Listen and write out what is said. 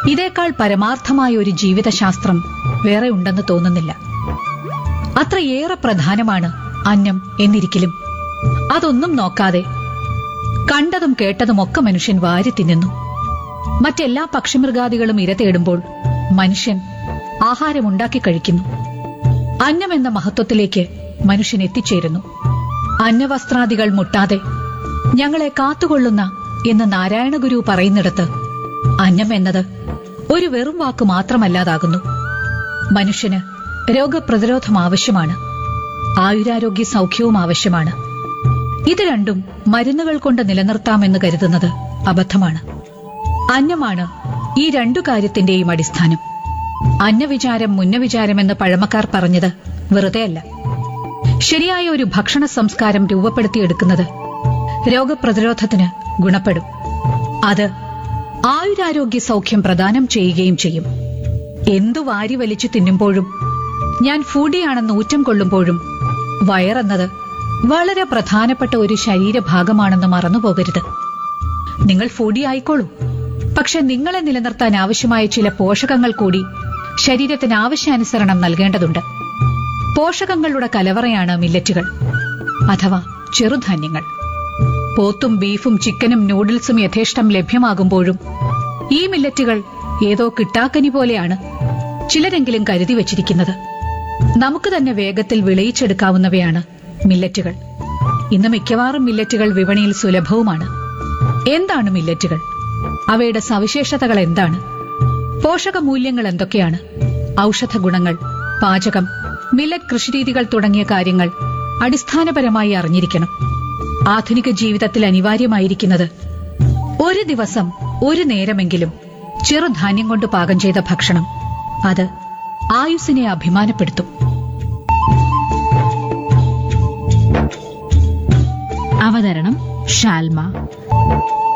ഇതേക്കാൾ പരമാർത്ഥമായ ഒരു ജീവിതശാസ്ത്രം വേറെ ഉണ്ടെന്ന് തോന്നുന്നില്ല അത്രയേറെ പ്രധാനമാണ് അന്നം എന്നിരിക്കലും അതൊന്നും നോക്കാതെ കണ്ടതും കേട്ടതും ഒക്കെ മനുഷ്യൻ വാരി തിന്നുന്നു മറ്റെല്ലാ പക്ഷിമൃഗാദികളും ഇര തേടുമ്പോൾ മനുഷ്യൻ ആഹാരമുണ്ടാക്കി കഴിക്കുന്നു അന്നം എന്ന മഹത്വത്തിലേക്ക് മനുഷ്യൻ എത്തിച്ചേരുന്നു അന്നവസ്ത്രാദികൾ മുട്ടാതെ ഞങ്ങളെ കാത്തുകൊള്ളുന്ന എന്ന് നാരായണ ഗുരു പറയുന്നിടത്ത് അന്നം എന്നത് ഒരു വെറും വാക്ക് മാത്രമല്ലാതാകുന്നു മനുഷ്യന് രോഗപ്രതിരോധം ആവശ്യമാണ് ആയുരാരോഗ്യ സൗഖ്യവും ആവശ്യമാണ് ഇത് രണ്ടും മരുന്നുകൾ കൊണ്ട് നിലനിർത്താമെന്ന് കരുതുന്നത് അബദ്ധമാണ് അന്നമാണ് ഈ രണ്ടു കാര്യത്തിന്റെയും അടിസ്ഥാനം അന്നവിചാരം മുന്നവിചാരം എന്ന് പഴമക്കാർ പറഞ്ഞത് വെറുതെയല്ല ശരിയായ ഒരു ഭക്ഷണ സംസ്കാരം രൂപപ്പെടുത്തിയെടുക്കുന്നത് രോഗപ്രതിരോധത്തിന് ഗുണപ്പെടും അത് ആയുരാരോഗ്യ സൗഖ്യം പ്രദാനം ചെയ്യുകയും ചെയ്യും എന്തു വാരി വലിച്ചു തിന്നുമ്പോഴും ഞാൻ ഫുഡിയാണെന്ന് ഊറ്റം കൊള്ളുമ്പോഴും വയറെന്നത് വളരെ പ്രധാനപ്പെട്ട ഒരു ശരീരഭാഗമാണെന്ന് മറന്നുപോകരുത് നിങ്ങൾ ഫുഡി ആയിക്കോളൂ പക്ഷെ നിങ്ങളെ നിലനിർത്താൻ ആവശ്യമായ ചില പോഷകങ്ങൾ കൂടി ശരീരത്തിന് ആവശ്യാനുസരണം നൽകേണ്ടതുണ്ട് പോഷകങ്ങളുടെ കലവറയാണ് മില്ലറ്റുകൾ അഥവാ ചെറുധാന്യങ്ങൾ പോത്തും ബീഫും ചിക്കനും നൂഡിൽസും യഥേഷ്ടം ലഭ്യമാകുമ്പോഴും ഈ മില്ലറ്റുകൾ ഏതോ കിട്ടാക്കനി പോലെയാണ് ചിലരെങ്കിലും കരുതി വച്ചിരിക്കുന്നത് നമുക്ക് തന്നെ വേഗത്തിൽ വിളയിച്ചെടുക്കാവുന്നവയാണ് മില്ലറ്റുകൾ ഇന്ന് മിക്കവാറും മില്ലറ്റുകൾ വിപണിയിൽ സുലഭവുമാണ് എന്താണ് മില്ലറ്റുകൾ അവയുടെ സവിശേഷതകൾ എന്താണ് പോഷക മൂല്യങ്ങൾ എന്തൊക്കെയാണ് ഔഷധ ഗുണങ്ങൾ പാചകം മില്ലറ്റ് കൃഷിരീതികൾ തുടങ്ങിയ കാര്യങ്ങൾ അടിസ്ഥാനപരമായി അറിഞ്ഞിരിക്കണം ആധുനിക ജീവിതത്തിൽ അനിവാര്യമായിരിക്കുന്നത് ഒരു ദിവസം ഒരു നേരമെങ്കിലും ചെറുധാന്യം കൊണ്ട് പാകം ചെയ്ത ഭക്ഷണം അത് ആയുസ്സിനെ അഭിമാനപ്പെടുത്തും അവതരണം ഷാൽമ